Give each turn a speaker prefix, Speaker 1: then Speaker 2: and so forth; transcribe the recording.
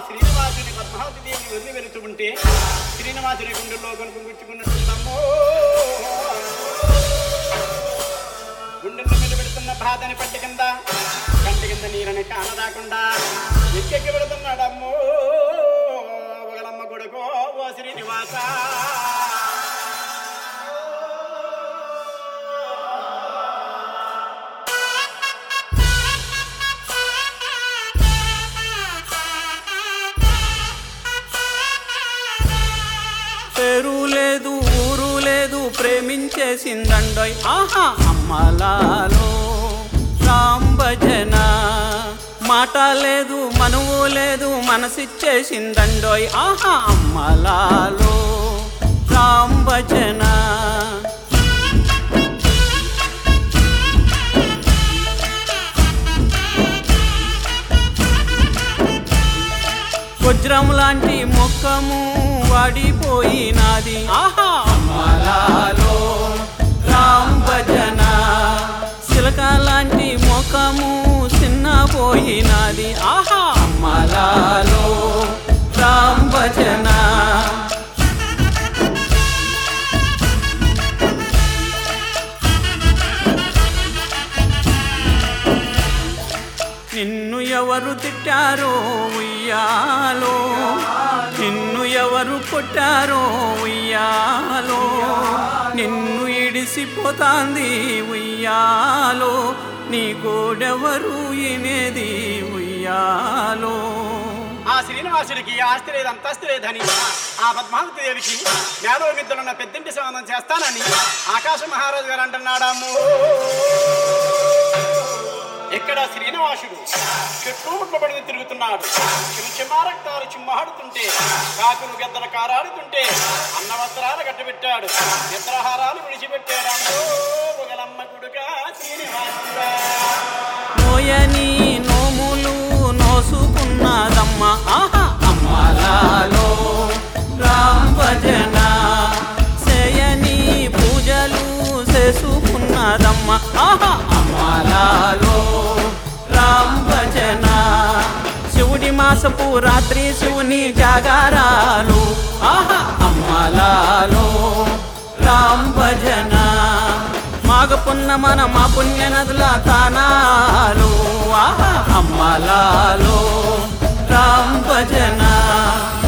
Speaker 1: శ్రీనివాసుని పద్మావతి దేవిని వదిలి వెళుతూ ఉంటే శ్రీనివాసుని గుండెల్లో కొనుక్కు గుచ్చుకున్నట్టుందమ్మో గుండెల్లో మీద పెడుతున్న బాధని పట్టి కింద కంటి కింద నీరని కానదాకుండా ఎక్కెక్కి పెడుతున్నాడమ్మో ఒకలమ్మ కొడుకో ఓ శ్రీనివాస
Speaker 2: పేరు లేదు ఊరు లేదు ప్రేమించేసిందండోయ్ ఆహా అమ్మలాలో రామ్ భజన మాట లేదు మనువు లేదు మనసిచ్చేసిందండోయ్ ఆహా అమ్మలాలో రామ్ భజన వజ్రం లాంటి ముఖము వాడిపోయినాది ఆహా అమ్మలాలో రామ్ భజన శిలక లాంటి ముఖము చిన్నపోయినాది ఆహా అమ్మలాలో రామ్ భజన నిన్ను ఎవరు తిట్టారో ఉయ్యాలో నిన్ను ఎవరు కొట్టారో ఉయ్యాలో నిన్ను ఇడిసిపోతాంది ఉయ్యాలో నీ గోడెవరు ఇనేది ఉయ్యాలో
Speaker 1: ఆ శ్రీనివాసుడికి ఆస్తి లేదు అంతస్తు లేదని ఆ పద్మావతి దేవికి మేలో మిద్దులున్న పెద్దింటి సంబంధం చేస్తానని ఆకాశ మహారాజు గారు అంటున్నాడమ్ము ఇక్కడ శ్రీనివాసుడు చెట్లు ముట్ల పడి తిరుగుతున్నాడు చిమ్మారక్తాలు చిమ్మహాడుతుంటే కాకులు గెద్దల కారాడుతుంటే అన్నవస్త్రాలు కట్టబెట్టాడు చిత్రహారాలు విడిచిపెట్టాడమ్మో ఒకలమ్మ గుడుగా శ్రీనివాసుడా
Speaker 2: నోయని నోములు నోసుకున్నదమ్మ ఆహా అమ్మలాలో రామ్ భజన చేయని పూజలు చేసుకున్నదమ్మ ఆహా అమ్మలాలో రామ్ భజన శివుడి మాసపు రాత్రి శివుని జాగారాలు ఆహా అమ్మలాలో రామ్ భజన మాగపున్న మన మా పుణ్య నదుల తానాలు ఆహా అమ్మలాలో రామ్ భజన